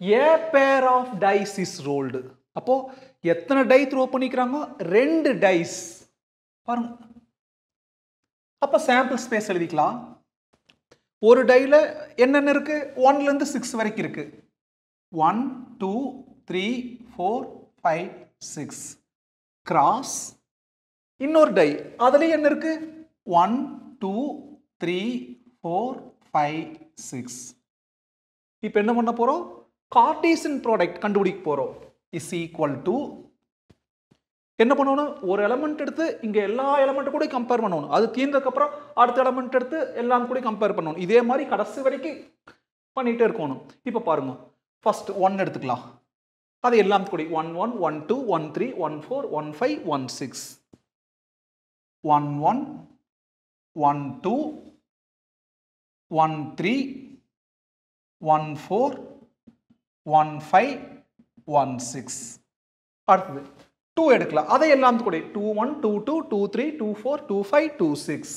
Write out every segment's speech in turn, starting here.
A pair of dies is rolled அப்போ எத்தனை tie throw பண்ணிக்கிறாங்க ரெண்டு டைஸ் பாருங்க அப்போ சாம்பிள் ஸ்பேஸ் எழுதிக்கலாம் ஒரு டைல என்னென்ன இருக்கு ஒன்ல இருந்து சிக்ஸ் வரைக்கும் இருக்கு one two three four five six cross இன்னொரு டை அதுலேயும் என்ன இருக்கு one two three four five six இப்போ என்ன பண்ண போகிறோம் கார்டீசன் ப்ராடக்ட் கண்டுபிடிக்க போகிறோம் இஸ் ஈக்குவல் டு என்ன பண்ணணும் ஒரு எலமெண்ட் எடுத்து இங்கே எல்லா எலமெண்ட் கூட கம்பேர் பண்ணணும் அது தீர்ந்ததுக்கப்புறம் அடுத்த எலமெண்ட் எடுத்து எல்லாம் கூட கம்பேர் பண்ணணும் இதே மாதிரி கடைசி வரைக்கும் பண்ணிகிட்டே இருக்கணும் இப்போ பாருங்க ஃபர்ஸ்ட் ஒன் எடுத்துக்கலாம் அது எல்லாம் கூட one one one two one three one four one five one six one one one two one three one four one five one six அடுத்தது டூ எடுக்கலாம் அதை எல்லாம் கூட two one two two two three two four two five two six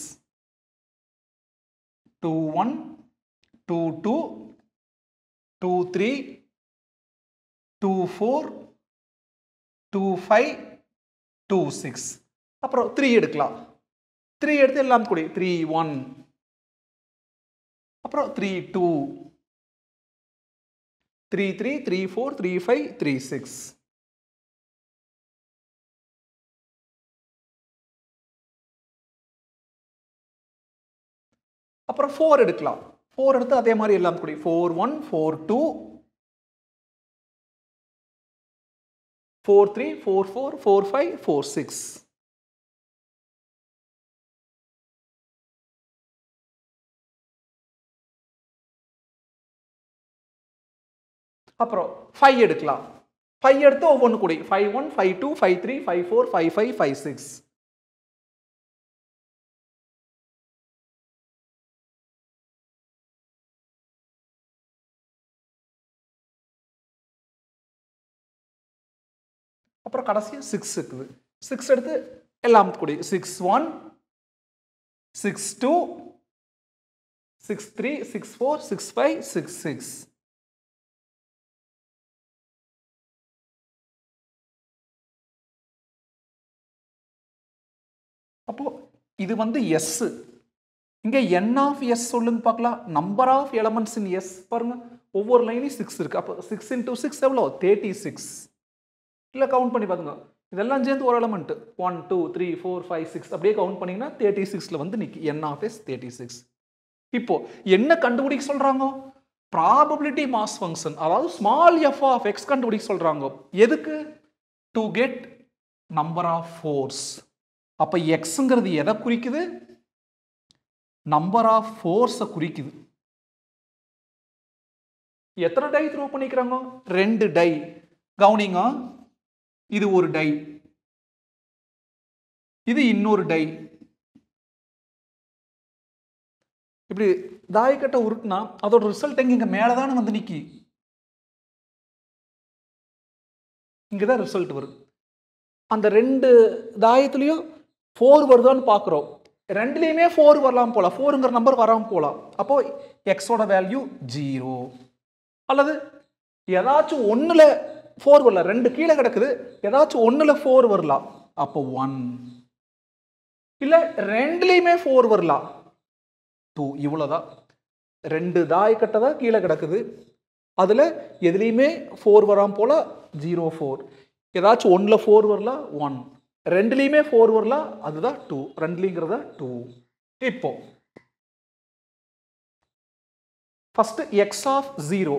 two one two two two three two four two five two six அப்புறம் three எடுக்கலாம் three எடுத்து எல்லாம் கூட த்ரீ ஒன் அப்புறம் three two three three three four three five three six அப்புறம் four எடுக்கலாம் four எடுத்து அதே மாதிரி எல்லாம் கூட four one four two four three four four four five four six அப்புறம் ஃபைவ் எடுக்கலாம் ஃபைவ் எடுத்து ஒவ்வொன்று கூட five one five two five three five four five five five six அப்புறம் கடைசி சிக்ஸ் இருக்குது சிக்ஸ் எடுத்து எல்லாம் கூட six one six two six three six four six five six six அப்போ இது வந்து எஸ் இங்க என் ஆஃப் எஸ் சொல்லுங்க பார்க்கலாம் number of elements in S பாருங்க ஒவ்வொரு லைனையும் சிக்ஸ் இருக்கு அப்போ சிக்ஸ் இன்டூ சிக்ஸ் எவ்வளோ தேர்ட்டி சிக்ஸ் இல்லை கவுண்ட் பண்ணி பாருங்க இதெல்லாம் சேர்ந்து ஒரு element one two three four five six அப்படியே கவுண்ட் பண்ணீங்கன்னா தேர்ட்டி சிக்ஸில் வந்து நிற்கி n of S thirty six இப்போ என்ன கண்டுபிடிக்க சொல்றாங்க ப்ராபபிலிட்டி மாஸ் ஃபங்க்ஷன் அதாவது ஸ்மால் எஃப் ஆஃப் எக்ஸ் கண்டுபிடிக்க சொல்றாங்க எதுக்கு to get number of fours அப்போ எக்ஸுங்கிறது எதை குறிக்குது நம்பர் ஆஃப் ஃபோர்ஸை குறிக்குது எத்தனை டை த்ரோ பண்ணிக்கிறாங்க ரெண்டு டை கவுனிங்க இது ஒரு டை இது இன்னொரு டை இப்படி தாயக்கட்டை உருட்டுனா அதோட ரிசல்ட் எங்க இங்க மேலதானே வந்து நிக்கி இங்கதான் ரிசல்ட் வரும் அந்த ரெண்டு தாயத்துலயும் ஃபோர் வருதான்னு பார்க்குறோம் ரெண்டுலேயுமே ஃபோர் வரலாம் போகலாம் ஃபோருங்கிற நம்பர் வராமல் போகலாம் அப்போ எக்ஸோட வேல்யூ ஜீரோ அல்லது ஏதாச்சும் ஒன்றில் ஃபோர் வரல ரெண்டு கீழே கிடக்குது ஏதாச்சும் ஒன்றில் ஃபோர் வரலாம் அப்போ ஒன் இல்லை ரெண்டுலேயுமே ஃபோர் வரலாம் டூ இவ்வளோதான் ரெண்டு தாய்க்கட்டை தான் கீழே கிடக்குது அதில் எதுலேயுமே ஃபோர் வராமல் போல ஜீரோ ஃபோர் ஏதாச்சும் ஒன்றில் ஃபோர் வரலாம் ஒன் ரெண்டுலேயுமே ஃபோர் வரலாம் அதுதான் டூ ரெண்டுலிங்கிறத டூ இப்போ ஃபஸ்ட்டு எக்ஸ் ஆஃப் ஜீரோ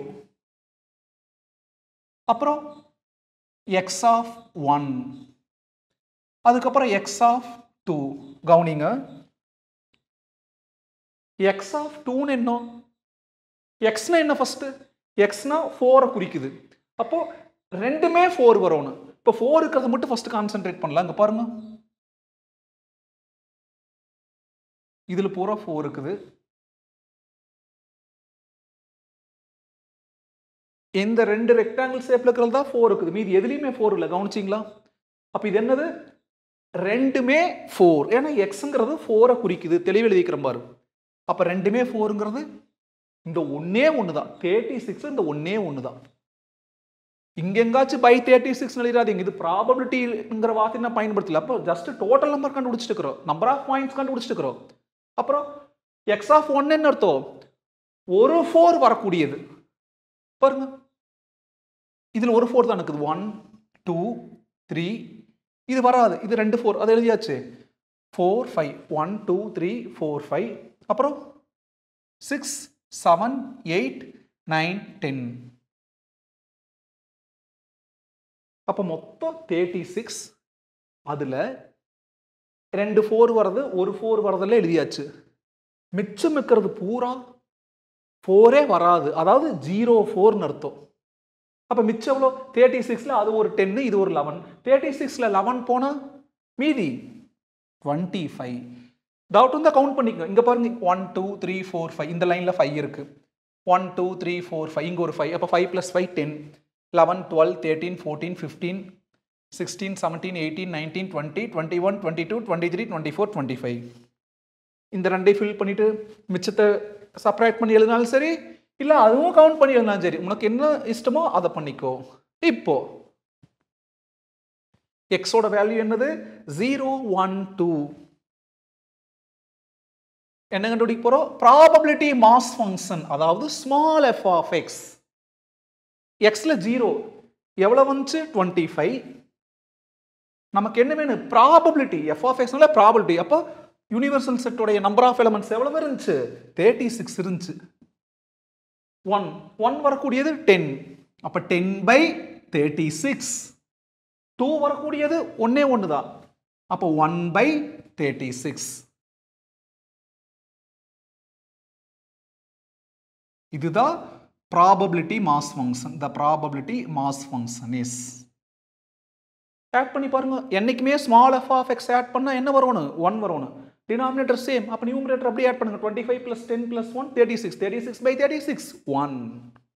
அப்புறம் எக்ஸ் ஆஃப் ஒன் அதுக்கப்புறம் எக்ஸ் ஆஃப் டூ கவுனிங்க எக்ஸ் ஆஃப் டூன்னு என்ன எக்ஸ்னா என்ன ஃபஸ்ட்டு எக்ஸ்னா ஃபோரை குறிக்குது அப்போ ரெண்டுமே ஃபோர் வரணும் இப்போ ஃபோர் இருக்கிறத மட்டும் ஃபர்ஸ்ட் கான்சென்ட்ரேட் பண்ணலாம் இங்கே பாருங்க இதில் பூரா ஃபோர் இருக்குது இந்த ரெண்டு ரெக்டாங்கிள் ஷேப்ல இருக்கிறது தான் ஃபோர் இருக்குது மீதி எதுலேயுமே ஃபோர் இல்லை கவனிச்சிங்களா அப்போ இது என்னது ரெண்டுமே ஃபோர் ஏன்னா எக்ஸுங்கிறது ஃபோரை குறிக்குது தெளிவு எழுதிக்கிற பாரு அப்போ ரெண்டுமே ஃபோருங்கிறது இந்த ஒன்னே ஒன்று தான் தேர்ட்டி சிக்ஸ் இந்த ஒன்னே ஒன்று தான் இங்க எங்காச்சும் பை தேர்ட்டி சிக்ஸ் எழுதிடாதீங்க இது ப்ராபபிலிட்டிங்கிற வார்த்தை நான் பயன்படுத்தல அப்போ ஜஸ்ட் டோட்டல் நம்பர் கண்டுபிடிச்சிட்டு இருக்கிறோம் நம்பர் ஆஃப் பாயிண்ட்ஸ் கண்டுபிடிச்சிட்டு இருக்கிறோம் அப்புறம் எக்ஸ் ஆஃப் ஒன் என்ன அர்த்தம் ஒரு ஃபோர் வரக்கூடியது பாருங்க இதுல ஒரு ஃபோர் தான் இருக்குது ஒன் டூ த்ரீ இது வராது இது ரெண்டு ஃபோர் அது எழுதியாச்சு four five one two three four five அப்புறம் six seven eight nine ten அப்போ மொத்தம் தேர்ட்டி சிக்ஸ் அதில் ரெண்டு ஃபோர் வர்றது ஒரு ஃபோர் வரதில் எழுதியாச்சு மிச்சம் இருக்கிறது பூரா ஃபோரே வராது அதாவது ஜீரோ ஃபோர்னு அர்த்தம் அப்போ மிச்சம் எவ்வளோ தேர்ட்டி சிக்ஸில் அது ஒரு டென்னு இது ஒரு லெவன் தேர்ட்டி சிக்ஸில் லெவன் போனால் மீதி டுவெண்ட்டி ஃபைவ் டவுட் இருந்தால் கவுண்ட் பண்ணிக்கோங்க இங்கே பாருங்க one two three four five இந்த லைனில் ஃபைவ் இருக்குது one two three four five இங்கே ஒரு ஃபைவ் அப்போ five plus five ten eleven twelve thirteen fourteen fifteen sixteen seventeen eighteen nineteen twenty twenty one twenty two twenty three twenty four twenty five இந்த ரெண்டையும் fill பண்ணிவிட்டு மிச்சத்தை separate பண்ணி எழுதினாலும் சரி இல்லை அதுவும் கவுண்ட் பண்ணி எழுதினாலும் சரி உனக்கு என்ன இஷ்டமோ அதை பண்ணிக்கோ இப்போ எக்ஸோட வேல்யூ என்னது ஜீரோ ஒன் டூ என்ன கண்டுபிடிக்க போறோம் ப்ராபபிலிட்டி மாஸ் ஃபங்க்ஷன் அதாவது ஸ்மால் எஃப் ஆஃப் எக்ஸ் எக்ஸ்ல ஜீரோ எவ்வளவு வந்துச்சு டுவெண்ட்டி ஃபைவ் நமக்கு என்ன வேணும் ப்ராபபிலிட்டி எஃப் ஆஃப் எக்ஸ்னால ப்ராபபிலிட்டி அப்போ யூனிவர்சல் செட்டோடைய நம்பர் ஆஃப் எலமெண்ட்ஸ் எவ்வளவு இருந்துச்சு தேர்ட்டி சிக்ஸ் இருந்துச்சு ஒன் ஒன் வரக்கூடியது டென் அப்போ ten by thirty six two வரக்கூடியது ஒன்னே ஒன்று தான் அப்போ ஒன் பை தேர்ட்டி சிக்ஸ் இதுதான் probability mass function the probability mass function is add பண்ணி பாருங்க என்னைக்குமே small f of x add பண்ணால் என்ன வரணும் ஒன் வரணும் டினாமினேட்டர் சேம் அப்போ நியூமரேட்டர் அப்படியே ஆட் பண்ணுங்க twenty five plus ten plus one thirty six thirty six by thirty six one